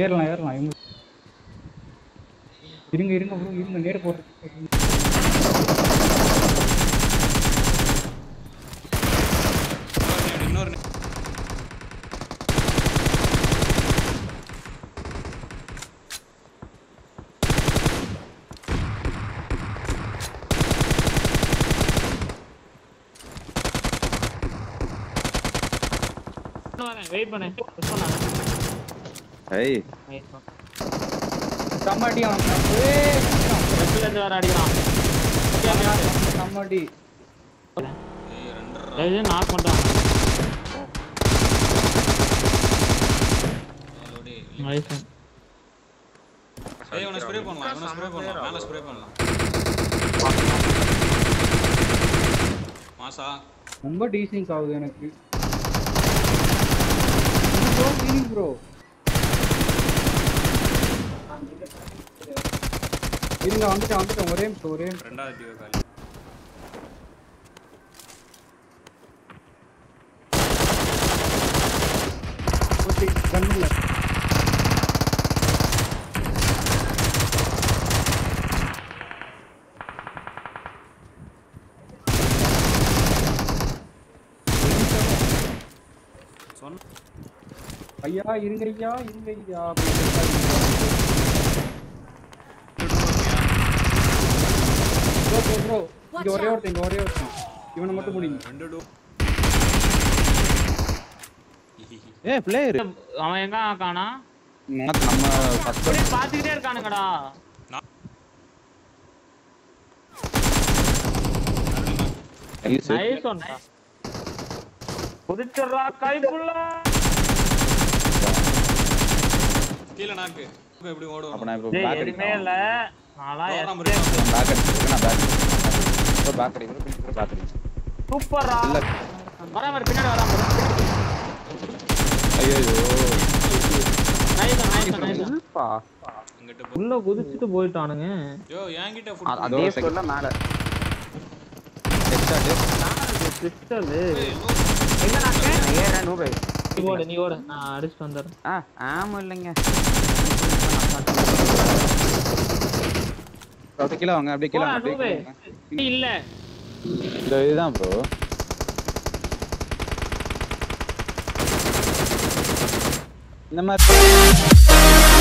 ஏறலாம் ஏறலாம் இவங்க இருங்க இருங்க ப்ரோ இருங்க நேர போட்டு இன்னொரு net, இன்னொரு net. வெயிட் பண்ணு push பண்ணாத. ஏய் Wait பண்ணு. சம்மாடி அவன் ஏய், Left ல இருந்து வேற அடிக்கிறான் Okay, okay, okay. சம்மாடி ஏய், ரெண்டரை. தயவு செஞ்சு knock பண்ணிட்டான். மேலோடி. Nice one. ஏய், இவனை spray பண்ணலாம், இவனை spray பண்ணலாம், மேல spray பண்ணலாம். மாசா ரொம்ப டீசிங் ஆகுது எனக்கு ப்ரோ இருங்க வந்துட்டேன் வந்துட்டேன் ஒரே நிமிஷம் ஒரே நிமிஷம் ரெண்டாவது டியோ காலி ஓகே கண்ணில் சொன்ன ஐயா இருங்க ஐயா இருங்க ஐயா ப்ரோ ப்ரோ ப்ரோ இங்க ஒரே ஒருத்தன் இங்க ஒரே ஒருத்தன் இவனை மட்டும் முடிங்க ரெண்டு டூ ஏ பிளேயர் அவன் எங்க காணா நம்ம ஃபர்ஸ்ட் அப்படியே பாத்துக்கிட்டே இருக்கானுங்கடா ஐஸ் நைஸ் ஒன் புடிச்சறா கைப்புள்ள கீழே நாக்கு எப்படி ஓடுவோம் அப்ப நான் இப்போ டேய் பேக் எதுவுமே அடிக்கிறேன் இல்ல நான்லாம் Program escape. இருக்கு. நான் பேக் அடிக்கிறேன் நான் பேக் இப்போ பேக் அடிக்கிறேன் இப்போ பேக் அடிக்கிறேன் சூப்பர்ரா இல்ல வராம இரு, பின்னாடி வராம இரு. ஐயோ Nice one, nice one, nice one. உள்பா இங்கிட்ட போ. உள்ள குதிச்சுட்டு போயிட்டானுங்க யோ என்கிட்ட அ- ஃபுட் அதே ஸ்கோர்ல மேல ஹெட்ஷாட் பிஸ்டல் ஏய் எங்க நாக்கு ஏறேன் நூறு நீ ஓடு நீ ஓடு நான் அடிச்சுட்டு வந்துடுறேன் ஆ ஆமா இல்லைங்க அப்படியே கீழே வாங்க அப்படியே கீழே போடா, வாங்க அப்படியே நூபே. கீழே வாங்க. இல்ல இந்த இதுதான் ப்ரோ இந்த மாதிரி